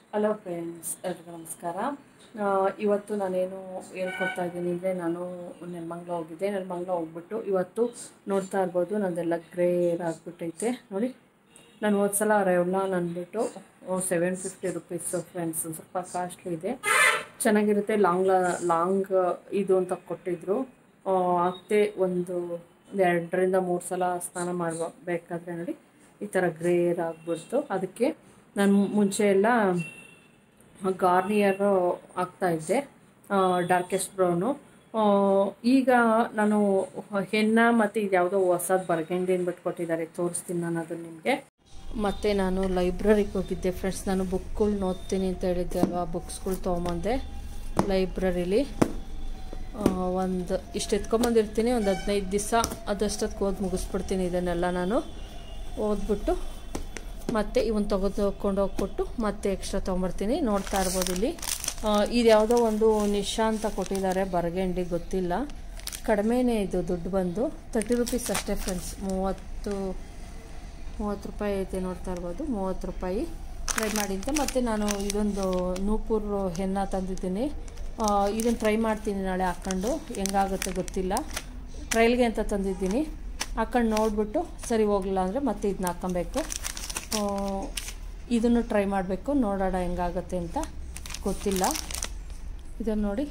hello friends ಎಲ್ರಿಗೂ ನಮಸ್ಕಾರ ಆ, ಇವತ್ತು ನಾನೇನು ಹೇಳ್ಕೊಡ್ತಾ ಇದ್ದೀನಿ ಅಂದರೆ ನಾನು ನೆಲಮಂಗ್ಲ ಹೋಗಿದ್ದೆ ನೆಲಮಂಗ್ಲ ಹೋಗ್ಬಿಟ್ಟು ಇವತ್ತು ನೋಡ್ತಾ ಇರ್ಬೋದು ನಂದೆಲ್ಲ ಗ್ರೇರ್ ಆಗಿಬಿಟ್ಟೈತೆ ನೋಡಿ ನಾನು ಹೋದ ಸಲ ರೆವ್ಲಾನ್ ಅಂದ್ಬಿಟ್ಟು ಸೆವೆನ್ ಫಿಫ್ಟಿ ರುಪೀಸು ಫ್ರೆಂಡ್ಸ್ ಸ್ವಲ್ಪ ಕಾಸ್ಟ್ಲಿ ಇದೆ ಚೆನ್ನಾಗಿರುತ್ತೆ ಲಾಂಗ್ ಲಾಂಗ್ ಇದು ಅಂತ ಕೊಟ್ಟಿದ್ರು ಆ, ಅತ್ತೆ ಒಂದು ಒಂದು ಎರಡರಿಂದ ಮೂರು ಸಲ ಸ್ನಾನ ಮಾಡಬೇಕಾದ್ರೆ ನೋಡಿ ಈ ಥರ ಗ್ರೇರ್ ಆಗಿಬಿಡ್ತು ಅದಕ್ಕೆ ನಾನು ಮುಂಚೆ ಎಲ್ಲ ಗಾರ್ನಿಯರು ಹಾಕ್ತಾಯಿದ್ದೆ ಡಾರ್ಕೆಸ್ಟ್ ಬ್ರೌನು ಈಗ ನಾನು ಹೆನ್ನ ಮತ್ತು ಇದು ಯಾವುದೋ ಹೊಸದು ಬರ್ಗಂಡಿ ಅಂದ್ಬಿಟ್ಟು ಕೊಟ್ಟಿದ್ದಾರೆ ತೋರಿಸ್ತೀನಿ ನಾನು ಅದನ್ನು ನಿಮಗೆ ಮತ್ತು ನಾನು ಲೈಬ್ರರಿಗೆ ಹೋಗಿದ್ದೆ ಫ್ರೆಂಡ್ಸ್ ನಾನು ಬುಕ್ಗಳು ಓದ್ತೀನಿ ಅಂತ ಹೇಳಿದ್ದೆ ಅಲ್ವಾ ಬುಕ್ಸ್ಗಳು ತೊಗೊಂಬಂದೆ ಲೈಬ್ರರಿಲಿ ಒಂದು ಇಷ್ಟು ಎತ್ಕೊಂಬಂದಿರ್ತೀನಿ ಒಂದು ಹದಿನೈದು ದಿವಸ ಅದಷ್ಟೊತ್ತಿಗೆ ಓದಿ ಮುಗಿಸ್ಬಿಡ್ತೀನಿ ಇದನ್ನೆಲ್ಲ ನಾನು ಓದ್ಬಿಟ್ಟು ಮತ್ತೆ ಇವನ್ ತೆಗೆದುಕೊಂಡು ಹೋಗ್ಬಿಟ್ಟು ಮತ್ತೆ ಎಕ್ಸ್ಟ್ರಾ ತೊಗೊಂಬರ್ತೀನಿ ನೋಡ್ತಾ ಇರ್ಬೋದು ಇಲ್ಲಿ ಆ, ಇದು ಯಾವುದೋ ಒಂದು ನಿಶಾ ಅಂತ ಕೊಟ್ಟಿದ್ದಾರೆ ಬರ್ಗೆಂಡಿ ಗೊತ್ತಿಲ್ಲ ಕಡಿಮೆನೇ ಇದು ದುಡ್ಡು ಬಂದು ತರ್ಟಿ ರುಪೀಸ್ ಅಷ್ಟೇ ಫ್ರೆಂಡ್ಸ್ ಮೂವತ್ತು ಮೂವತ್ತು ರೂಪಾಯಿ ಐತೆ ನೋಡ್ತಾ ಇರ್ಬೋದು ಮೂವತ್ತು ರೂಪಾಯಿ ಟ್ರೈ ಮಾಡಿದ್ದೆ ಮತ್ತು ನಾನು ಇದೊಂದು ನೂಪುರ್ ಹೆನ್ನ ತಂದಿದ್ದೀನಿ ಇದನ್ನು ಟ್ರೈ ಮಾಡ್ತೀನಿ ನಾಳೆ ಹಾಕ್ಕೊಂಡು ಹೆಂಗಾಗುತ್ತೆ ಗೊತ್ತಿಲ್ಲ ಟ್ರೈಲ್ಗೆ ಅಂತ ತಂದಿದ್ದೀನಿ ಹಾಕೊಂಡು ನೋಡಿಬಿಟ್ಟು ಸರಿ ಹೋಗಲಿಲ್ಲ ಅಂದರೆ ಮತ್ತೆ ಇದನ್ನ ಹಾಕ್ಕೊಬೇಕು ಆ, ಇದನ್ನು ಟ್ರೈ ಮಾಡಬೇಕು ನೋಡೋಣ ಹೆಂಗಾಗುತ್ತೆ ಅಂತ ಗೊತ್ತಿಲ್ಲ ಇದನ್ನು ನೋಡಿ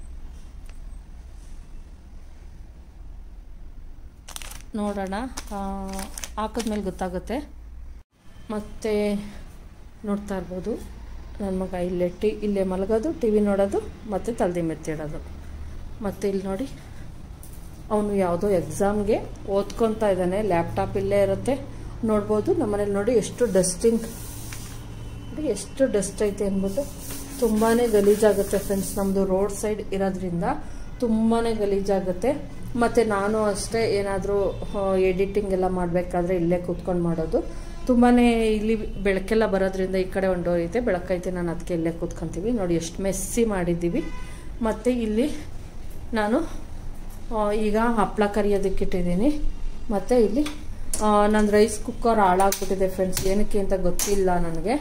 ನೋಡೋಣ ಆ, ಹಾಕಿದ್ಮೇಲೆ ಗೊತ್ತಾಗುತ್ತೆ ಮತ್ತು ನೋಡ್ತಾ ಇರ್ಬೋದು ನನ್ನ ಮಗ ಇಲ್ಲೇ ಟಿ ಇಲ್ಲೇ ಮಲಗೋದು ಟಿ ವಿ ನೋಡೋದು ಮತ್ತು ತಲೆದಿ ಮೆತ್ತಿಡೋದು ಮತ್ತು ಇಲ್ಲಿ ನೋಡಿ ಅವನು ಯಾವುದೋ ಎಕ್ಸಾಮ್ಗೆ ಓದ್ಕೊತಾ ಇದ್ದಾನೆ ಲ್ಯಾಪ್ಟಾಪ್ ಇಲ್ಲೇ ಇರುತ್ತೆ ನೋಡ್ಬೋದು ನಮ್ಮನೇಲಿ ನೋಡಿ ಎಷ್ಟು ಡಸ್ಟಿಂಗ್ ನೋಡಿ ಎಷ್ಟು ಡಸ್ಟ್ ಐತೆ ಅಂದ್ಬಿಟ್ಟು ತುಂಬಾ ಗಲೀಜಾಗುತ್ತೆ ಫ್ರೆಂಡ್ಸ್ ನಮ್ಮದು ರೋಡ್ ಸೈಡ್ ಇರೋದ್ರಿಂದ ತುಂಬಾ ಗಲೀಜಾಗುತ್ತೆ ಮತ್ತು ನಾನು ಅಷ್ಟೇ ಏನಾದರೂ ಎಡಿಟಿಂಗ್ ಎಲ್ಲ ಮಾಡಬೇಕಾದ್ರೆ ಇಲ್ಲೇ ಕೂತ್ಕೊಂಡು ಮಾಡೋದು ತುಂಬಾ ಇಲ್ಲಿ ಬೆಳಕೆಲ್ಲ ಬರೋದ್ರಿಂದ ಈ ಕಡೆ ಒಂದು ಡೋರ್ ಐತೆ ಬೆಳಕೈತೆ ನಾನು ಅದಕ್ಕೆ ಇಲ್ಲೇ ಕೂತ್ಕೊಂತೀವಿ ನೋಡಿ ಎಷ್ಟು ಮೆಸ್ಸಿ ಮಾಡಿದ್ದೀವಿ ಮತ್ತು ಇಲ್ಲಿ ನಾನು ಆ, ಈಗ ಹಪ್ಪಳ ಕರಿಯೋದಕ್ಕೆ ಇಟ್ಟಿದ್ದೀನಿ ಮತ್ತು ಇಲ್ಲಿ ನನ್ನ ರೈಸ್ ಕುಕ್ಕರ್ ಹಾಳಾಗ್ಬಿಟ್ಟಿದೆ ಫ್ರೆಂಡ್ಸ್ ಏನಕ್ಕೆ ಅಂತ ಗೊತ್ತಿಲ್ಲ ನನಗೆ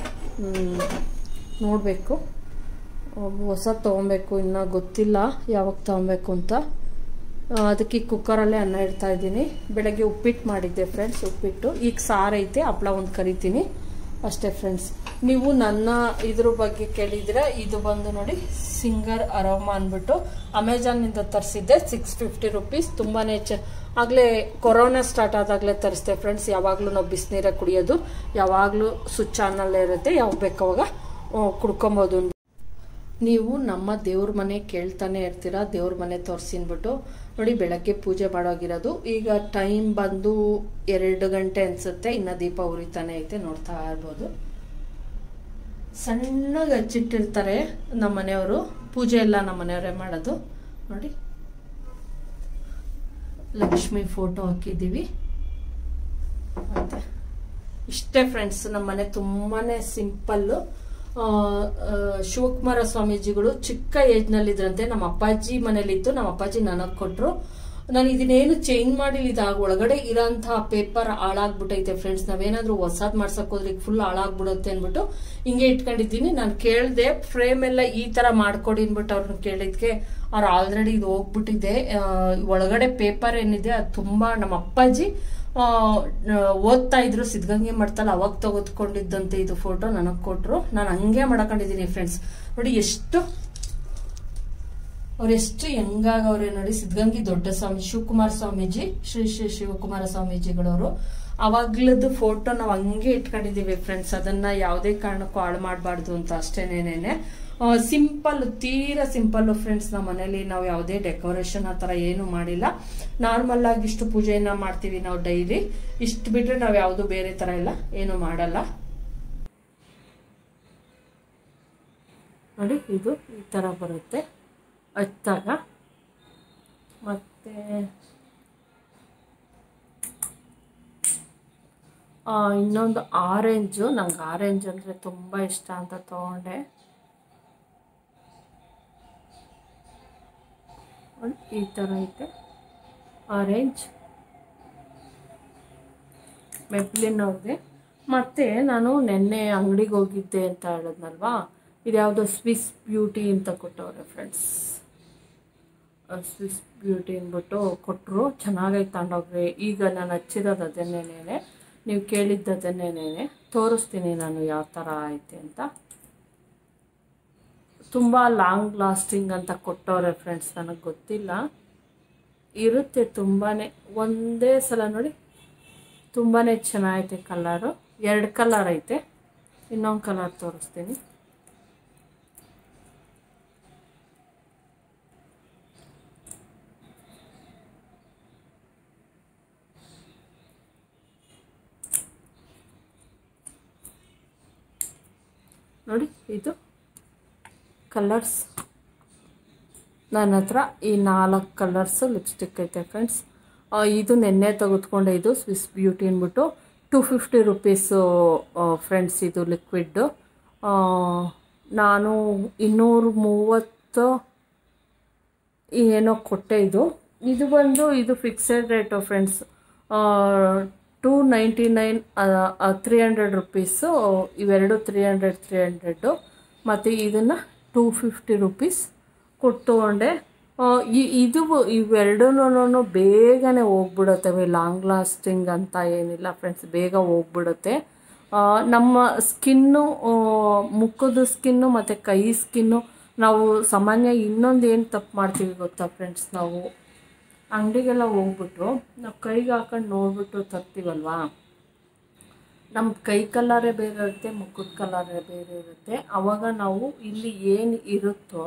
ನೋಡಬೇಕು ಹೊಸ ತೊಗೊಬೇಕು ಇನ್ನೂ ಗೊತ್ತಿಲ್ಲ ಯಾವಾಗ ತೊಗೊಬೇಕು ಅಂತ ಆ, ಅದಕ್ಕೆ ಈ ಕುಕ್ಕರಲ್ಲೇ ಅನ್ನ ಇಡ್ತಾ ಇದ್ದೀನಿ ಬೆಳಗ್ಗೆ ಉಪ್ಪಿಟ್ಟು ಮಾಡಿದ್ದೆ ಫ್ರೆಂಡ್ಸ್ ಉಪ್ಪಿಟ್ಟು ಈಗ ಸಾರು ಐತೆ ಹಪ್ಪಳ ಒಂದು ಕರಿತೀನಿ ಅಷ್ಟೇ ಫ್ರೆಂಡ್ಸ್ ನೀವು ನನ್ನ ಇದ್ರ ಬಗ್ಗೆ ಕೇಳಿದ್ರೆ ಇದು ಬಂದು ನೋಡಿ ಸಿಂಗರ್ ಅರೋಮಾ ಅಂದ್ಬಿಟ್ಟು ಅಮೆಜಾನ್ನಿಂದ ತರಿಸಿದ್ದೆ ಸಿಕ್ಸ್ ಫಿಫ್ಟಿ ರುಪೀಸ್ ತುಂಬಾ ಚ ಆಗಲೇ ಕೊರೋನಾ ಸ್ಟಾರ್ಟ್ ಆದಾಗಲೇ ತರಿಸ್ದೆ ಫ್ರೆಂಡ್ಸ್ ಯಾವಾಗಲೂ ನಾವು ಬಿಸಿನೀರೇ ಕುಡಿಯೋದು ಯಾವಾಗಲೂ ಸ್ವಿಚ್ ಆನಲ್ಲೇ ಇರುತ್ತೆ ಯಾವಾಗ ಬೇಕಾವಾಗ ಕುಡ್ಕೊಬೋದು ನೀವು ನಮ್ಮ ದೇವ್ರ ಮನೆ ಕೇಳ್ತಾನೆ ಇರ್ತೀರಾ ದೇವ್ರ ಮನೆ ತೋರಿಸಿ ಅಂದ್ಬಿಟ್ಟು ನೋಡಿ ಬೆಳಗ್ಗೆ ಪೂಜೆ ಮಾಡೋಗಿರೋದು ಈಗ ಟೈಮ್ ಬಂದು ಎರಡು ಗಂಟೆ ಅನ್ಸುತ್ತೆ ಇನ್ನು ದೀಪ ಉರಿತಾನೆ ಐತೆ ನೋಡ್ತಾ ಇರ್ಬೋದು ಸಣ್ಣಗೆ ಹಚ್ಚಿಟ್ಟಿರ್ತಾರೆ ನಮ್ಮ ಮನೆಯವರು ಪೂಜೆ ಎಲ್ಲ ನಮ್ಮ ಮನೆಯವರೇ ಮಾಡೋದು ನೋಡಿ ಲಕ್ಷ್ಮಿ ಫೋಟೋ ಹಾಕಿದ್ದೀವಿ ಮತ್ತೆ ಇಷ್ಟೇ ಫ್ರೆಂಡ್ಸ್ ನಮ್ಮ ಮನೆ ತುಂಬಾನೇ ಸಿಂಪಲ್ಲು ಆ, ಆ, ಶಿವಕುಮಾರ ಸ್ವಾಮೀಜಿಗಳು ಚಿಕ್ಕ ಏಜ್ ನಲ್ಲಿ ಇದ್ರಂತೆ ನಮ್ಮ ಅಪ್ಪಾಜಿ ಮನೇಲಿತ್ತು ನಮ್ಮ ಅಪ್ಪಾಜಿ ನನಗ್ ಕೊಟ್ರು ನಾನು ಇದನ್ನೇನು ಚೇಂಜ್ ಮಾಡಿಲ್ಲ ಇದಾಗ ಒಳಗಡೆ ಇರೋಂತಹ ಪೇಪರ್ ಹಾಳಾಗ್ಬಿಟ್ಟೈತೆ ಫ್ರೆಂಡ್ಸ್ ನಾವೇನಾದ್ರೂ ಹೊಸದ್ ಮಾಡ್ಸಕ್ ಹೋದ್ರೆ ಫುಲ್ ಹಾಳಾಗ್ಬಿಡುತ್ತೆ ಅನ್ಬಿಟ್ಟು ಹಿಂಗೆ ಇಟ್ಕೊಂಡಿದ್ದೀನಿ ನಾನು ಕೇಳ್ದೆ ಫ್ರೇಮ್ ಎಲ್ಲ ಈ ತರ ಮಾಡ್ಕೊಡಿ ಅನ್ಬಿಟ್ಟು ಅವ್ರನ್ನ ಕೇಳಿದ್ಕೆ ಅವ್ರು ಆಲ್ರೆಡಿ ಇದು ಹೋಗ್ಬಿಟ್ಟಿದೆ ಆ, ಒಳಗಡೆ ಪೇಪರ್ ಏನಿದೆ ಅದು ತುಂಬಾ ನಮ್ಮ ಅಪ್ಪಾಜಿ ಆ, ಓದ್ತಾ ಇದ್ರು ಸಿದ್ಧಗಂಗೆ ಮಾಡ್ತಲ್ಲ ಅವಾಗ ತೆಗೆದುಕೊಂಡಿದ್ದಂತೆ ಇದು ಫೋಟೋ ನನಗೆ ಕೊಟ್ರು ನಾನು ಹಂಗೆ ಮಾಡಕೊಂಡಿದ್ದೀನಿ ಫ್ರೆಂಡ್ಸ್ ನೋಡಿ ಎಷ್ಟು ಅವ್ರು ಎಷ್ಟು ಹೆಂಗಾಗವ್ರೆ ನೋಡಿ ಸಿದ್ಧಗಂಗಿ ದೊಡ್ಡ ಸ್ವಾಮಿ ಶಿವಕುಮಾರ ಸ್ವಾಮೀಜಿ ಶ್ರೀ ಶ್ರೀ ಶಿವಕುಮಾರ ಸ್ವಾಮೀಜಿಗಳವರು ಅವಾಗ್ಲದ್ದು ಫೋಟೋ ನಾವು ಹಂಗೆ ಇಟ್ಕೊಂಡಿದೀವಿ ಫ್ರೆಂಡ್ಸ್ ಅದನ್ನ ಯಾವುದೇ ಕಾರಣಕ್ಕೂ ಹಾಳು ಮಾಡಬಾರ್ದು ಅಂತ ಅಷ್ಟೇನೇನೆ ಸಿಂಪಲ್ ತೀರಾ ಸಿಂಪಲ್ ಫ್ರೆಂಡ್ಸ್ ನಮ್ಮ ಮನೇಲಿ ನಾವು ಯಾವುದೇ ಡೆಕೋರೇಷನ್ ಆ ಥರ ಏನು ಮಾಡಿಲ್ಲ ನಾರ್ಮಲ್ ಆಗಿ ಇಷ್ಟು ಪೂಜೆಯನ್ನ ಮಾಡ್ತೀವಿ ನಾವು ಡೈಲಿ ಇಷ್ಟು ಬಿಟ್ರೆ ನಾವು ಯಾವುದು ಬೇರೆ ಥರ ಎಲ್ಲ ಏನು ಮಾಡಲ್ಲ ನೋಡಿ ಇದು ಈ ಥರ ಬರುತ್ತೆ ಹಚ್ಚಾಗ ಮತ್ತು ಇನ್ನೊಂದು ಆರೆಂಜು ನಂಗೆ ಆರೆಂಜ್ ಅಂದರೆ ತುಂಬ ಇಷ್ಟ ಅಂತ ತೊಗೊಂಡೆ ನೋಡಿ, ಈ ಥರ ಐತೆ ಆರೆಂಜ್ ಮೆಬ್ಲಿನ್ ಅವ್ರದ್ದೆ ಮತ್ತು ನಾನು ನೆನ್ನೆ ಅಂಗಡಿಗೆ ಹೋಗಿದ್ದೆ ಅಂತ ಹೇಳಿದ್ನಲ್ವಾ ಇದ್ಯಾವುದೋ ಸ್ವಿಸ್ ಬ್ಯೂಟಿ ಅಂತ ಕೊಟ್ಟವ್ರೆ ಫ್ರೆಂಡ್ಸ್ ಸ್ವಿಸ್ ಬ್ಯೂಟಿ ಅಂದ್ಬಿಟ್ಟು ಕೊಟ್ಟರು ಚೆನ್ನಾಗೈತೆ ತಗೊಂಡೋಗ್ರಿ ಈಗ ನಾನು ಹಚ್ಚಿರೋದು ಅದನ್ನೇನೆ ನೀವು ಕೇಳಿದ್ದು ಅದನ್ನೇನೆ ತೋರಿಸ್ತೀನಿ ನಾನು ಯಾವ ಥರ ಐತೆ ಅಂತ ತುಂಬ ಲಾಂಗ್ ಲಾಸ್ಟಿಂಗ್ ಅಂತ ಕೊಟ್ಟವ್ರೆ ಫ್ರೆಂಡ್ಸ್ ನನಗೆ ಗೊತ್ತಿಲ್ಲ ಇರುತ್ತೆ ತುಂಬಾ ಒಂದೇ ಸಲ ನೋಡಿ ತುಂಬಾ ಚೆನ್ನಾಗೈತೆ ಕಲರು ಎರಡು ಕಲರ್ ಐತೆ ಇನ್ನೊಂದು ಕಲರ್ ತೋರಿಸ್ತೀನಿ ನೋಡಿ ಇದು ಕಲರ್ಸ್ ನನ್ನ ಹತ್ರ ಈ ನಾಲ್ಕು ಕಲರ್ಸು ಲಿಪ್ಸ್ಟಿಕ್ ಐತೆ ಫ್ರೆಂಡ್ಸ್ ಇದು ನೆನ್ನೆ ತೆಗೆದುಕೊಂಡೆ ಇದು ಸ್ವಿಸ್ ಬ್ಯೂಟಿ ಅಂದ್ಬಿಟ್ಟು ಟು ಫಿಫ್ಟಿ ರುಪೀಸು ಫ್ರೆಂಡ್ಸ್ ಇದು ಲಿಕ್ವಿಡ್ಡು ನಾನು ಇನ್ನೂರು ಮೂವತ್ತು ಏನೋ ಕೊಟ್ಟೆ ಇದು ಇದು ಬಂದು ಇದು fixed rate friends two ninety nine three hundred rupees ಇವೆರಡು ತ್ರೀ ಹಂಡ್ರೆಡ್ ತ್ರೀ ಹಂಡ್ರೆಡ್ಡು ಮತ್ತು ಇದನ್ನು ಟೂ ಫಿಫ್ಟಿ ರುಪೀಸ್ ಕೊಟ್ಟು ತೊಗೊಂಡೆ ಇದು ಇವೆರಡೂ ಬೇಗನೆ ಹೋಗ್ಬಿಡುತ್ತವೆ ಲಾಂಗ್ ಲಾಸ್ಟಿಂಗ್ ಅಂತ ಏನಿಲ್ಲ ಫ್ರೆಂಡ್ಸ್ ಬೇಗ ಹೋಗ್ಬಿಡುತ್ತೆ ನಮ್ಮ ಸ್ಕಿನ್ನು ಮುಖದ ಸ್ಕಿನ್ನು ಮತ್ತು ಕೈ ಸ್ಕಿನ್ನು ನಾವು ಸಾಮಾನ್ಯ ಇನ್ನೊಂದು ಏನು ತಪ್ಪು ಮಾಡ್ತೀವಿ ಗೊತ್ತಾ ಫ್ರೆಂಡ್ಸ್ ನಾವು ಅಂಗಡಿಗೆಲ್ಲ ಹೋಗ್ಬಿಟ್ಟು ನಾವು ಕೈಗೆ ಹಾಕೊಂಡು ನೋಡ್ಬಿಟ್ಟು ತರ್ತೀವಲ್ವಾ ನಮ್ಮ ಕೈ ಕಲರೇ ಬೇರೆ ಇರುತ್ತೆ ಮುಖದ ಕಲರೇ ಬೇರೆ ಇರುತ್ತೆ ಆವಾಗ ನಾವು ಇಲ್ಲಿ ಏನು ಇರುತ್ತೋ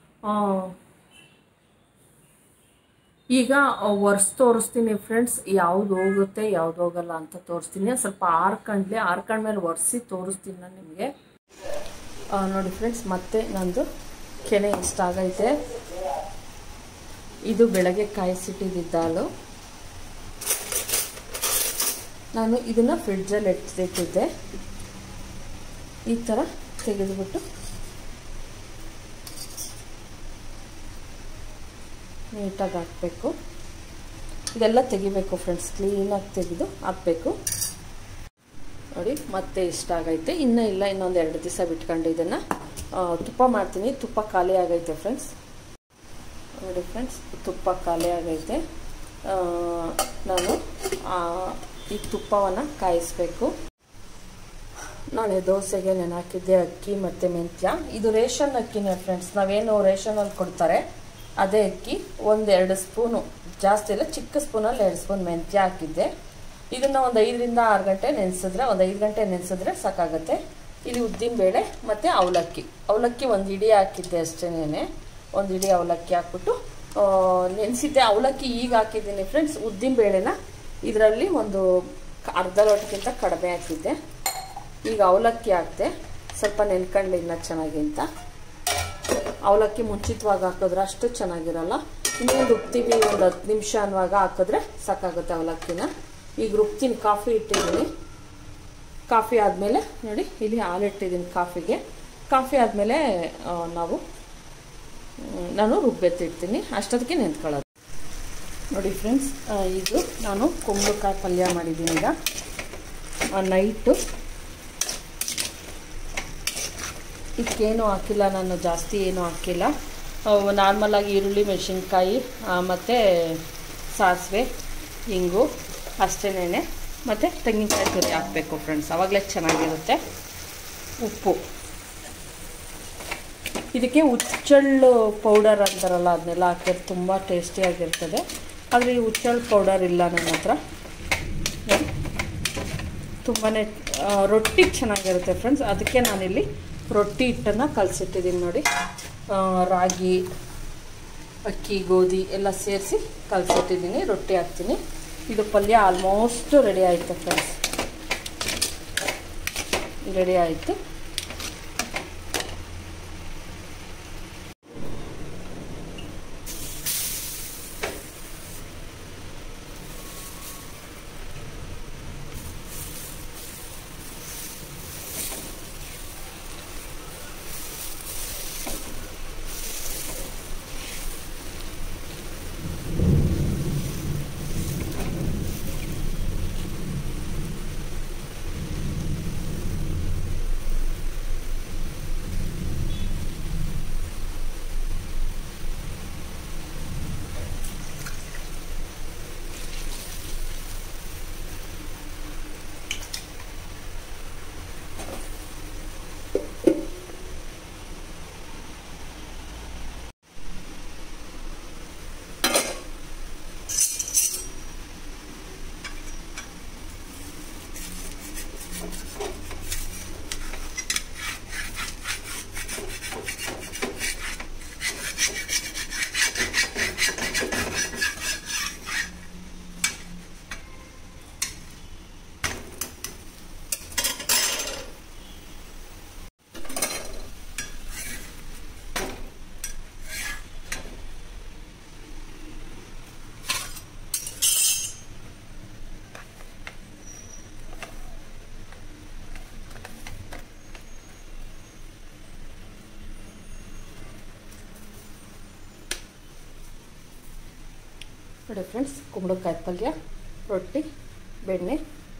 ಈಗ ವರ್ಸ್ ತೋರಿಸ್ತೀನಿ ಫ್ರೆಂಡ್ಸ್ ಯಾವ್ದು ಹೋಗುತ್ತೆ ಯಾವ್ದು ಹೋಗಲ್ಲ ಅಂತ ತೋರಿಸ್ತೀನಿ ಸ್ವಲ್ಪ ಆರ್ಕಂಡ್ಲಿ ಆರ್ಕಂಡ್ಮೇಲೆ ಒರೆಸಿ ತೋರಿಸ್ತೀನಿ ನಾನು ನಿಮಗೆ ನೋಡಿ ಫ್ರೆಂಡ್ಸ್ ಮತ್ತೆ ನಂದು ಕೆನೆ ಇಷ್ಟ ಆಗೈತೆ ಇದು ಬೆಳಗ್ಗೆ ಕಾಯಿಸಿಟ್ಟಿದ್ದ ಹಾಲು ನಾನು ಇದನ್ನು ಫ್ರಿಡ್ಜಲ್ಲಿ ಎತ್ತಿಟ್ಟಿದ್ದೆ ಈ ಥರ ತೆಗೆದುಬಿಟ್ಟು ನೀಟಾಗಿ ಹಾಕಬೇಕು ಇದೆಲ್ಲ ತೆಗಿಬೇಕು ಫ್ರೆಂಡ್ಸ್ ಕ್ಲೀನಾಗಿ ತೆಗೆದು ಹಾಕಬೇಕು ನೋಡಿ ಮತ್ತೆ ಇಷ್ಟ ಆಗೈತೆ ಇನ್ನೂ ಇಲ್ಲ ಇನ್ನೊಂದು ಎರಡು ದಿವಸ ಬಿಟ್ಕೊಂಡು ಇದನ್ನು ತುಪ್ಪ ಮಾಡ್ತೀನಿ ತುಪ್ಪ ಖಾಲಿ ಆಗೈತೆ ಫ್ರೆಂಡ್ಸ್ ನೋಡಿ ಫ್ರೆಂಡ್ಸ್ ತುಪ್ಪ ಖಾಲಿ ಆಗೈತೆ ನಾನು ಈ ತುಪ್ಪವನ್ನು ಕಾಯಿಸ್ಬೇಕು ನಾಳೆ ದೋಸೆಗೆ ನಾನು ಹಾಕಿದ್ದೆ ಅಕ್ಕಿ ಮತ್ತು ಮೆಂತ್ಯ ಇದು ರೇಷನ್ ಅಕ್ಕಿನೇ ಫ್ರೆಂಡ್ಸ್ ನಾವೇನು ರೇಷನಲ್ಲಿ ಕೊಡ್ತಾರೆ ಅದೇ ಅಕ್ಕಿ ಒಂದೆರಡು ಸ್ಪೂನು ಜಾಸ್ತಿ ಇಲ್ಲ ಚಿಕ್ಕ ಸ್ಪೂನಲ್ಲಿ ಎರಡು ಸ್ಪೂನ್ ಮೆಂತ್ಯ ಹಾಕಿದ್ದೆ ಇದನ್ನು ಒಂದು ಐದರಿಂದ ಆರು ಗಂಟೆ ನೆನೆಸಿದ್ರೆ ಒಂದು ಐದು ಗಂಟೆ ನೆನೆಸಿದ್ರೆ ಸಾಕಾಗುತ್ತೆ ಇದು ಉದ್ದಿನಬೇಳೆ ಮತ್ತು ಅವಲಕ್ಕಿ ಅವಲಕ್ಕಿ ಒಂದು ಇಡಿ ಹಾಕಿದ್ದೆ ಅಷ್ಟೇನೆ ಒಂದು ಇಡಿ ಅವಲಕ್ಕಿ ಹಾಕ್ಬಿಟ್ಟು ನೆನೆಸಿದ್ದೆ ಅವಲಕ್ಕಿ ಈಗ ಹಾಕಿದ್ದೀನಿ ಫ್ರೆಂಡ್ಸ್ ಉದ್ದಿನಬೇಳೆನ ಇದರಲ್ಲಿ ಒಂದು ಅರ್ಧ ಲೋಟಕ್ಕಿಂತ ಕಡಿಮೆ ಹಾಕಿದ್ದೆ ಈಗ ಅವಲಕ್ಕಿ ಹಾಕ್ದೆ ಸ್ವಲ್ಪ ನೆನ್ಕೊಂಡ್ಲಿ ಇನ್ನೂ ಚೆನ್ನಾಗಿ ಅಂತ ಅವಲಕ್ಕಿ ಮುಂಚಿತವಾಗಿ ಹಾಕಿದ್ರೆ ಅಷ್ಟು ಚೆನ್ನಾಗಿರಲ್ಲ ಇನ್ನೇನು ರುಬ್ತೀವಿ ಒಂದು ಹತ್ತು ನಿಮಿಷ ಅನ್ನುವಾಗ ಹಾಕಿದ್ರೆ ಸಾಕಾಗುತ್ತೆ ಅವಲಕ್ಕಿನ ಈಗ ರುಬ್ತೀನಿ ಕಾಫಿ ಇಟ್ಟಿದ್ದೀನಿ ಕಾಫಿ ಆದಮೇಲೆ ನೋಡಿ ಇಲ್ಲಿ ಹಾಲು ಇಟ್ಟಿದ್ದೀನಿ ಕಾಫಿಗೆ ಕಾಫಿ ಆದಮೇಲೆ ನಾವು ನಾನು ರುಬ್ಬೆತ್ತಿಡ್ತೀನಿ ಅಷ್ಟೊತ್ತಿಗೆ ನೆಂತ್ಕೊಳ್ಳೋದು ನೋಡಿ ಫ್ರೆಂಡ್ಸ್ ಇದು ನಾನು ಕುಂಬಳಕಾಯಿ ಪಲ್ಯ ಮಾಡಿದ್ದೀನಿ ಈಗ ನೈಟು ಇದಕ್ಕೇನು ಹಾಕಿಲ್ಲ ನಾನು ಜಾಸ್ತಿ ಏನೂ ಹಾಕಿಲ್ಲ ನಾರ್ಮಲಾಗಿ ಈರುಳ್ಳಿ ಮೆಣಸಿನ್ಕಾಯಿ ಮತ್ತು ಸಾಸಿವೆ ಹಿಂಗು ಅಷ್ಟೇನೆ ಮತ್ತು ತೆಂಗಿನಕಾಯಿ ತುರಿ ಹಾಕಬೇಕು ಫ್ರೆಂಡ್ಸ್ ಆವಾಗಲೇ ಚೆನ್ನಾಗಿರುತ್ತೆ ಉಪ್ಪು ಇದಕ್ಕೆ ಹುಚ್ಚಳ್ಳು ಪೌಡರ್ ಅಂತಾರಲ್ಲ ಅದನ್ನೆಲ್ಲ ಹಾಕಿದ್ರೆ ತುಂಬ ಟೇಸ್ಟಿಯಾಗಿರ್ತದೆ ಆದರೆ ಈ ಹುಚ್ಚಳ್ಳು ಪೌಡರ್ ಇಲ್ಲ ನನ್ನ ಹತ್ರ ತುಂಬಾ ರೊಟ್ಟಿಗೆ ಚೆನ್ನಾಗಿರುತ್ತೆ ಫ್ರೆಂಡ್ಸ್ ಅದಕ್ಕೆ ನಾನಿಲ್ಲಿ ರೊಟ್ಟಿ ಹಿಟ್ಟನ್ನು ಕಲಸಿಟ್ಟಿದ್ದೀನಿ ನೋಡಿ ರಾಗಿ ಅಕ್ಕಿ ಗೋಧಿ ಎಲ್ಲ ಸೇರಿಸಿ ಕಲಸಿಟ್ಟಿದ್ದೀನಿ ರೊಟ್ಟಿ ಹಾಕ್ತೀನಿ ಇದು ಪಲ್ಯ ಆಲ್ಮೋಸ್ಟ್ ರೆಡಿ ಆಯಿತು ಫ್ರೆಂಡ್ಸ್ ರೆಡಿ ಆಯಿತು ನೋಡಿ ಫ್ರೆಂಡ್ಸ್ ಕುಂಬಳಕಾಯಿ ಪಲ್ಯ ರೊಟ್ಟಿ ಬೆಣ್ಣೆ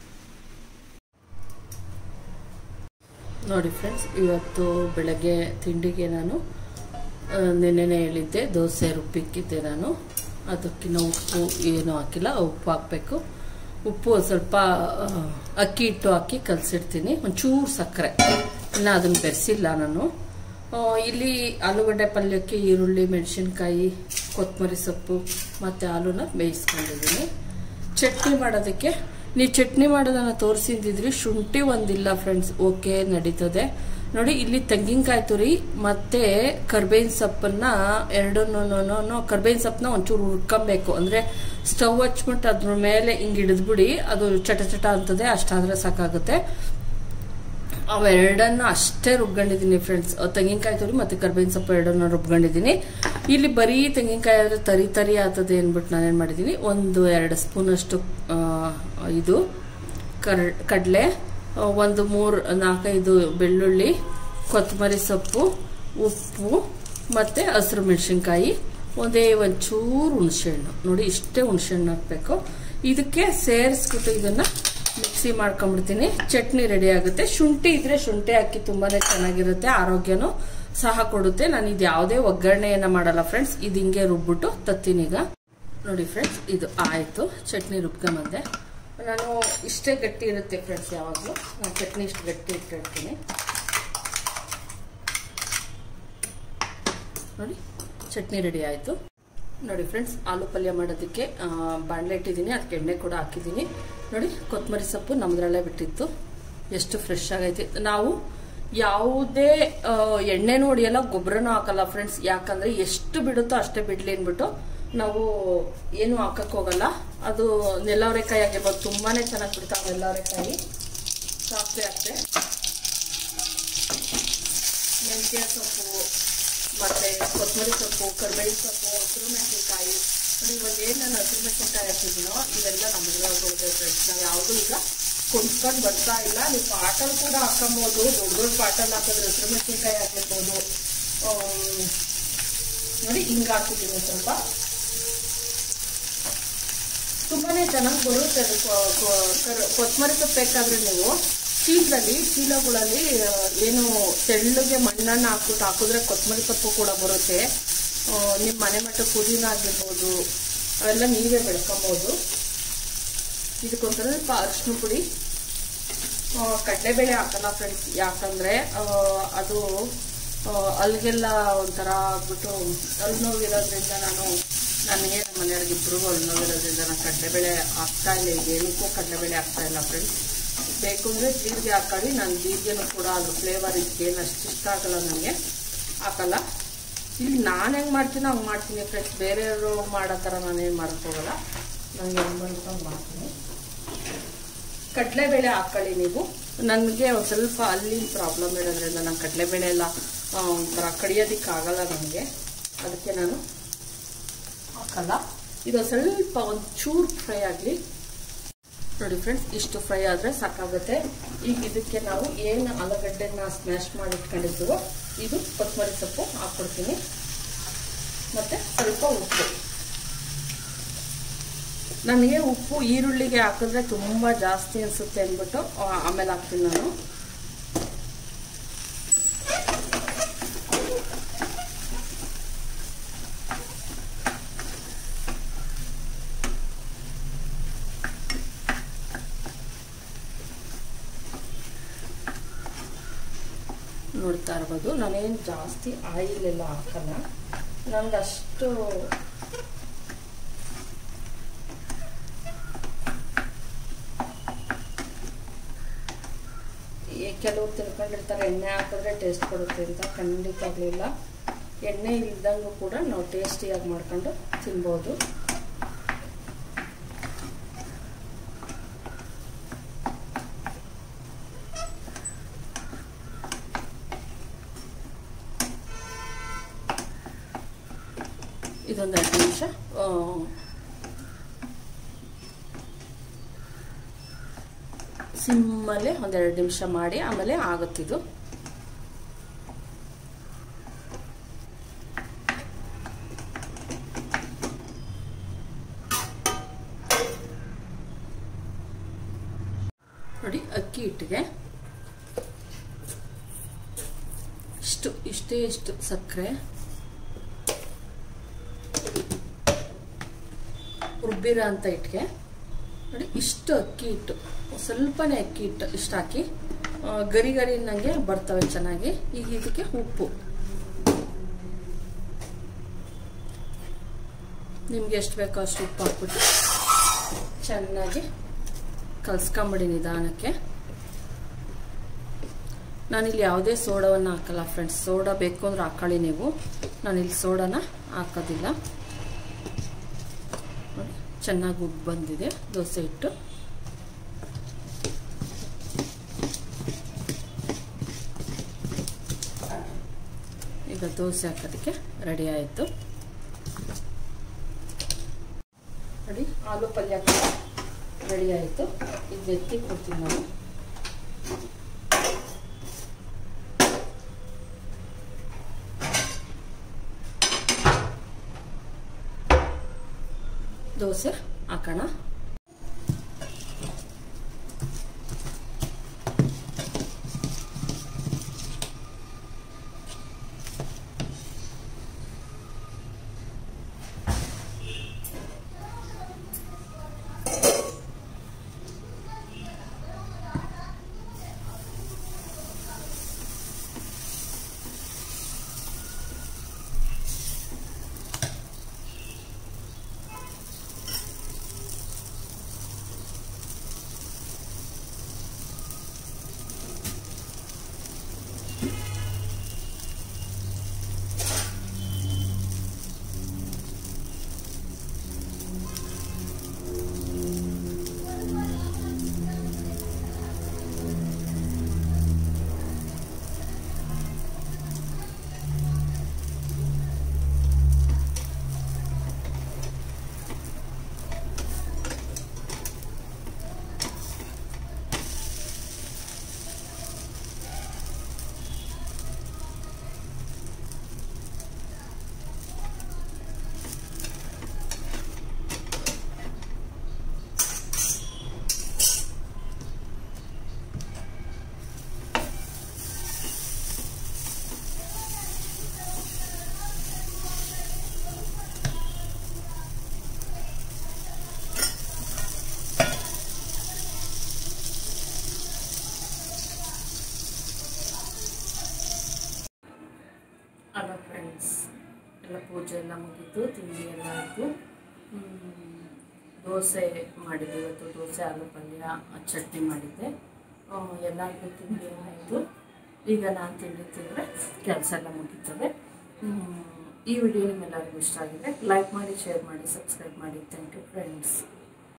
ನೋಡಿ ಫ್ರೆಂಡ್ಸ್ ಇವತ್ತು ಬೆಳಗ್ಗೆ ತಿಂಡಿಗೆ ನಾನು ಆ, ನೆನ್ನೆನೇ ಹೇಳಿದ್ದೆ ದೋಸೆ ರುಬ್ಬಿಕ್ಕಿದ್ದೆ ನಾನು ಅದಕ್ಕಿನ್ನ ಉಪ್ಪು ಏನೂ ಹಾಕಿಲ್ಲ ಉಪ್ಪು ಹಾಕಬೇಕು ಉಪ್ಪು ಒಂದ್ ಸ್ವಲ್ಪ ಆ, ಅಕ್ಕಿ ಹಿಟ್ಟು ಹಾಕಿ ಕಲಸಿಡ್ತೀನಿ ಒಂಚೂರು ಸಕ್ಕರೆ ಇನ್ನು ಅದನ್ನು ಬೆರೆಸಿಲ್ಲ ನಾನು ಆ, ಇಲ್ಲಿ ಆಲೂಗಡ್ಡೆ ಪಲ್ಯಕ್ಕೆ ಈರುಳ್ಳಿ ಮೆಣಸಿನ್ಕಾಯಿ ಕೊತ್ತಂಬರಿ ಸೊಪ್ಪು ಮತ್ತು ಆಲೂನ ಬೇಯಿಸ್ಕೊಂಡಿದ್ದೀನಿ ಚಟ್ನಿ ಮಾಡೋದಕ್ಕೆ ನೀವು ಚಟ್ನಿ ಮಾಡೋದನ್ನ ತೋರಿಸಿದ್ರಿ ಶುಂಠಿ ಒಂದಿಲ್ಲ ಫ್ರೆಂಡ್ಸ್ ಓಕೆ ನಡೀತದೆ ನೋಡಿ ಇಲ್ಲಿ ತೆಂಗಿನಕಾಯಿ ತುರಿ ಮತ್ತೆ ಕರ್ಬೇವಿನ ಸೊಪ್ಪನ್ನ ಎರಡನ್ನೂ ಕರ್ಬೇವಿನ ಸೊಪ್ಪನ್ನ ಒಂಚೂರು ಹುರ್ಕೊಬೇಕು ಅಂದ್ರೆ ಸ್ಟವ್ ಹಚ್ಬಿಟ್ಟು ಅದ್ರ ಮೇಲೆ ಹಿಂಗ್ ಹಿಡಿದ್ಬಿಡಿ ಅದು ಚಟ ಚಟ ಅಂತದೆ ಅಷ್ಟಾದ್ರೆ ಸಾಕಾಗುತ್ತೆ ಅವೆರಡನ್ನ ಅಷ್ಟೇ ರುಬ್ಕೊಂಡಿದ್ದೀನಿ ಫ್ರೆಂಡ್ಸ್ ತೆಂಗಿನಕಾಯಿ ತುರಿ ಮತ್ತೆ ಕರ್ಬೇವಿನ ಸೊಪ್ಪು ಎರಡನ್ನ ರುಬ್ಕೊಂಡಿದ್ದೀನಿ ಇಲ್ಲಿ ಬರೀ ತೆಂಗಿನಕಾಯಿ ಆದ್ರೆ ತರಿ ತರಿ ಆಗ್ತದೆ ಅಂದ್ಬಿಟ್ಟು ನಾನೇನ್ ಮಾಡಿದ್ದೀನಿ ಒಂದು ಎರಡು ಸ್ಪೂನ್ ಅಷ್ಟು ಆ, ಇದು ಕರ್ ಕಡಲೆ ಒಂದು ಮೂರು ನಾಲ್ಕೈದು ಬೆಳ್ಳುಳ್ಳಿ ಕೊತ್ತಂಬರಿ ಸೊಪ್ಪು ಉಪ್ಪು ಮತ್ತೆ ಹಸಿರು ಮೆಣಸಿನ್ಕಾಯಿ ಒಂದೇ ಒಂಚೂರು ಹುಣಸೆಹಣ್ಣು ನೋಡಿ ಇಷ್ಟೇ ಹುಣಸೆಹಣ್ಣು ಹಾಕ್ಬೇಕು ಇದಕ್ಕೆ ಸೇರಿಸ್ಬಿಟ್ಟು ಇದನ್ನ ಮಿಕ್ಸಿ ಮಾಡ್ಕೊಂಡ್ಬಿಡ್ತೀನಿ ಚಟ್ನಿ ರೆಡಿ ಆಗುತ್ತೆ ಶುಂಠಿ ಇದ್ರೆ ಶುಂಠಿ ಹಾಕಿ ತುಂಬಾನೇ ಚೆನ್ನಾಗಿರುತ್ತೆ ಆರೋಗ್ಯನೂ ಸಹ ಕೊಡುತ್ತೆ ನಾನು ಇದು ಯಾವುದೇ ಒಗ್ಗರಣೆಯನ್ನ ಮಾಡಲ್ಲ ಫ್ರೆಂಡ್ಸ್ ಇದು ಹಿಂಗೆ ರುಬ್ಬಿಟ್ಟು ತತ್ತೀನಿ ಈಗ ನೋಡಿ ಫ್ರೆಂಡ್ಸ್ ಇದು ಆಯ್ತು ಚಟ್ನಿ ರುಬ್ಕೊಂಬಂದೆ ನಾನು ಇಷ್ಟೇ ಗಟ್ಟಿ ಇರುತ್ತೆ ಫ್ರೆಂಡ್ಸ್ ಯಾವಾಗಲೂ ನಾನು ಚಟ್ನಿ ಇಷ್ಟು ಗಟ್ಟಿ ಇಟ್ಟಿರ್ತೀನಿ ನೋಡಿ ಚಟ್ನಿ ರೆಡಿ ಆಯಿತು ನೋಡಿ ಫ್ರೆಂಡ್ಸ್ ಆಲೂ ಪಲ್ಯ ಮಾಡೋದಕ್ಕೆ ಆ, ಬಾಣಲೆ ಇಟ್ಟಿದ್ದೀನಿ ಅದಕ್ಕೆ ಎಣ್ಣೆ ಕೂಡ ಹಾಕಿದ್ದೀನಿ ನೋಡಿ ಕೊತ್ತಂಬರಿ ಸೊಪ್ಪು ನಮ್ದ್ರಲ್ಲೇ ಬಿಟ್ಟಿತ್ತು ಎಷ್ಟು ಫ್ರೆಶ್ ಆಗೈತಿ ನಾವು ಯಾವುದೇ ಆ, ಎಣ್ಣೆನೂ ಹೊಡಿಯಲ್ಲ ಗೊಬ್ಬರನೂ ಹಾಕಲ್ಲ ಫ್ರೆಂಡ್ಸ್ ಯಾಕಂದ್ರೆ ಎಷ್ಟು ಬಿಡುತ್ತೋ ಅಷ್ಟೇ ಬಿಡ್ಲಿ ಅಂದ್ಬಿಟ್ಟು ನಾವು ಏನು ಹಾಕಕ್ ಹೋಗಲ್ಲ ಅದು ನೆಲ್ಲವರೆಕಾಯಿ ಆಗಿರ್ಬೋದು ತುಂಬಾನೇ ಚೆನ್ನಾಗಿ ಬಿಡ್ತಾವೆ ನೆಲ್ಲವರೆಕಾಯಿ ಸಾಸಿವೆ ಅಷ್ಟೇ ಮೆಂತ್ಯ ಸೊಪ್ಪು ಮತ್ತೆ ಕೊತ್ತಂಬರಿ ಸೊಪ್ಪು ಕರ್ಬೇವಿನ ಸೊಪ್ಪು ಹಸಿರು ಮೆಣಸಿನ್ಕಾಯಿ ನೋಡಿ ಇವಾಗ ಏನು ನಾನು ಹಸಿರು ಮೆಣಸಿನ್ಕಾಯಿ ಹಾಕಿದ್ದೀನೋ ಇವೆಲ್ಲ ನಮಗೆ ಫ್ರೆಂಡ್ಸ್ ನಾವು ಯಾವುದು ಈಗ ಕೊಂಡ್ಕೊಂಡು ಬರ್ತಾ ಇಲ್ಲ ನೀವು ಪಾಟಲ್ ಕೂಡ ಹಾಕೊಬೋದು ದೊಡ್ಡ ದೊಡ್ಡ ಪಾಟಲ್ ಹಾಕಿದ್ರೆ ಹಸಿರು ಮೆಣಸಿನ್ಕಾಯಿ ಹಾಕಿರ್ಬೋದು ಆಮ್, ನೋಡಿ ಹಿಂಗೆ ಹಾಕಿದ್ದೀನಿ ಸ್ವಲ್ಪ ತುಂಬಾನೇ ಚೆನ್ನಾಗಿ ಬರುತ್ತೆ ಅದು ಕೊ- ಕೊ- ಕರ್- ಕೊತ್ತಂಬರಿ ಸೊಪ್ಪು ಬೇಕಾದ್ರೆ ನೀವು ಚೀಲದಲ್ಲಿ ಚೀಲಗಳಲ್ಲಿ ಆ, ಏನು ತೆಳ್ಳಗೆ ಮಣ್ಣನ್ನು ಹಾಕ್ಬಿಟ್ಟು ಹಾಕಿದ್ರೆ ಕೊತ್ತಂಬರಿ ಸೊಪ್ಪು ಕೂಡ ಬರುತ್ತೆ ಆ, ನಿಮ್ಮ ಮನೆ ಮಟ್ಟ ಪುದೀನ ಆಗಿರ್ಬೋದು ಅವೆಲ್ಲ ನೀವೇ ಬೆಳ್ಕೊಬೋದು ಇದಕ್ಕೊಂಥರ ಸ್ವಲ್ಪ ಅರಿಶಿನ ಪುಡಿ ಆ, ಕಡಲೆಬೇಳೆ ಹಾಕಲ್ಲ ಫ್ರೆಂಡ್ಸ್ ಯಾಕಂದ್ರೆ ಆ, ಅದು ಆ, ಅಲ್ಲಿಗೆಲ್ಲ ಒಂಥರ ಆಗ್ಬಿಟ್ಟು ಅಲ್ಲಿ ನೋವಿರೋದ್ರಿಂದ ನಾನು ನನಗೆ ನಮ್ಮ ಮನೆಯವ್ರಿಗೆ ಇಬ್ರು ಅಲ್ಲಿ ನೋವಿರೋದ್ರಿಂದ ನಾನು ಕಡಲೆಬೇಳೆ ಹಾಕ್ತಾ ಇಲ್ಲ ಈಗ ಏನಕ್ಕೂ ಕಡಲೆಬೇಳೆ ಹಾಕ್ತಾ ಇಲ್ಲ ಫ್ರೆಂಡ್ಸ್ ಬೇಕು ಅಂದ್ರೆ ಜೀರಿಗೆ ಹಾಕೊಳ್ಳಿ ನಾನು ಜೀರಿಗೆನೂ ಕೂಡ ಅದು ಫ್ಲೇವರ್ ಇದಕ್ಕೇನು ಅಷ್ಟು ಇಷ್ಟ ಆಗಲ್ಲ ನನಗೆ ಹಾಕಲ್ಲ ಇಲ್ಲಿ ನಾನು ಹೆಂಗೆ ಮಾಡ್ತೀನೋ ಹಂಗೆ ಮಾಡ್ತೀನಿ ಫ್ರೆಂಡ್ಸ್ ಬೇರೆಯವರು ಮಾಡೋ ಥರ ನಾನೇನು ಮಾಡಕ್ ಹೋಗಲ್ಲ ನನಗೆ ಹೆಂಗೆ ಬಂತು ಹಂಗೆ ಮಾಡ್ತೀನಿ ಕಡಲೆಬೇಳೆ ಹಾಕೊಳ್ಳಿ ನೀವು ನನಗೆ ಒಂದು ಸ್ವಲ್ಪ ಅಲ್ಲಿ ಪ್ರಾಬ್ಲಮ್ ಇರೋದ್ರಿಂದ ನಾನು ಕಡಲೆಬೇಳೆ ಎಲ್ಲ ಆ, ಒಂಥರ ಕಡಿಯೋದಿಕ್ಕೆ ಆಗಲ್ಲ ನನಗೆ ಅದಕ್ಕೆ ನಾನು ಹಾಕಲ್ಲ ಇದು ಸ್ವಲ್ಪ ಒಂದು ಚೂರು ಫ್ರೈ ಆಗಲಿ ನೋಡಿ ಫ್ರೆಂಡ್ಸ್ ಇಷ್ಟು ಫ್ರೈ ಆದರೆ ಸಾಕಾಗುತ್ತೆ ಈಗ ಇದಕ್ಕೆ ನಾವು ಏನು ಆಲೂಗಡ್ಡೆನ ಸ್ಮ್ಯಾಶ್ ಮಾಡಿ ಇಟ್ಕೊಂಡಿದ್ದೀವೋ ಇದು ಕೊತ್ತಂಬರಿ ಸೊಪ್ಪು ಹಾಕ್ಕೊಡ್ತೀನಿ ಮತ್ತೆ ಸ್ವಲ್ಪ ಉಪ್ಪು ನನಗೆ ಉಪ್ಪು ಈರುಳ್ಳಿಗೆ ಹಾಕಿದ್ರೆ ತುಂಬ ಜಾಸ್ತಿ ಅನಿಸುತ್ತೆ ಅಂದ್ಬಿಟ್ಟು ಆ, ಆಮೇಲೆ ಹಾಕ್ತೀನಿ ನಾನು ನೋಡ್ತಾ ಇರ್ಬೋದು ನಾನೇನು ಜಾಸ್ತಿ ಆಯಿಲ್ ಎಲ್ಲ ಹಾಕಲ್ಲ ನನಗೆ ಅಷ್ಟು ಈ ಕೆಲವ್ರು ತಿಳ್ಕೊಂಡಿರ್ತಾರೆ ಎಣ್ಣೆ ಹಾಕಿದ್ರೆ ಟೇಸ್ಟ್ ಕೊಡುತ್ತೆ ಅಂತ ಖಂಡಿತ ಆಗಲಿಲ್ಲ ಎಣ್ಣೆ ಇಲ್ದಂಗೂ ಕೂಡ ನಾವು ಟೇಸ್ಟಿಯಾಗಿ ಮಾಡ್ಕೊಂಡು ತಿನ್ಬೋದು ಇದೊಂದು ಐದು ನಿಮಿಷ ಆ, ಸಿಮ್ಮಲ್ಲೇ ಒಂದೆರಡು ನಿಮಿಷ ಮಾಡಿ ಆಮೇಲೆ ಆಗುತ್ತಿದು ನೋಡಿ ಅಕ್ಕಿ ಹಿಟ್ಟಿಗೆ ಇಷ್ಟು ಇಷ್ಟೇ ಇಷ್ಟು ಸಕ್ಕರೆ ರುಬ್ಬಿರೋ ಅಂತ ಹಿಟ್ಟಿಗೆ ನೋಡಿ ಇಷ್ಟು ಅಕ್ಕಿ ಹಿಟ್ಟು ಸ್ವಲ್ಪನೇ ಅಕ್ಕಿ ಹಿಟ್ಟು ಇಷ್ಟು ಹಾಕಿ ಆ, ಗರಿ ಗರಿ ನಂಗೆ ಬರ್ತವೆ ಚೆನ್ನಾಗಿ ಈಗ ಇದಕ್ಕೆ ಉಪ್ಪು ನಿಮ್ಗೆ ಎಷ್ಟು ಬೇಕೋ ಅಷ್ಟು ಉಪ್ಪು ಹಾಕ್ಬಿಟ್ಟು ಚೆನ್ನಾಗಿ ಕಲ್ಸ್ಕೊಂಬಿಡಿ ನಿಧಾನಕ್ಕೆ ನಾನಿಲ್ಲಿ ಯಾವುದೇ ಸೋಡವನ್ನು ಹಾಕಲ್ಲ ಫ್ರೆಂಡ್ಸ್ ಸೋಡಾ ಬೇಕು ಅಂದ್ರೆ ಹಾಕೊಳ್ಳಿ ನೀವು ನಾನಿಲ್ಲಿ ಸೋಡಾನ ಹಾಕೋದಿಲ್ಲ ನೋಡಿ ಚೆನ್ನಾಗಿ ಉಬ್ಬು ಬಂದಿದೆ ದೋಸೆ ಹಿಟ್ಟು ಈಗ ದೋಸೆ ಹಾಕೋದಕ್ಕೆ ರೆಡಿ ಆಯಿತು ನೋಡಿ ಆಲೂ ಪಲ್ಯ ಕೂಡ ರೆಡಿ ಆಯಿತು ಇದು ಎತ್ತಿ ಕೊಡ್ತೀನಿ ನಾನು ದೋಸೆ ಹಾಕೋಣ ಅಲ್ಲ ಫ್ರೆಂಡ್ಸ್ ಎಲ್ಲ ಪೂಜೆ ಎಲ್ಲ ಮುಗೀತು ತಿಂಡಿ ಎಲ್ಲ ಆಯಿತು ದೋಸೆ ಮಾಡಿದ್ದೆ ಇವತ್ತು ದೋಸೆ ಆಲೂ ಪಲ್ಯ ಚಟ್ನಿ ಮಾಡಿದ್ದೆ ಆ, ಎಲ್ಲರಿಗೂ ತಿಂಡಿ ಆಯಿತು ಈಗ ನಾನು ತಿಂಡಿ ತಿಂದರೆ ಕೆಲಸ ಎಲ್ಲ ಮುಗೀತದೆ ಹ್ಮ್, ಈ ವಿಡಿಯೋ ನಿಮ್ಮೆಲ್ಲರಿಗೂ ಇಷ್ಟ ಆಗಿದೆ ಲೈಕ್ ಮಾಡಿ ಶೇರ್ ಮಾಡಿ ಸಬ್ಸ್ಕ್ರೈಬ್ ಮಾಡಿ ಥ್ಯಾಂಕ್ ಯು ಫ್ರೆಂಡ್ಸ್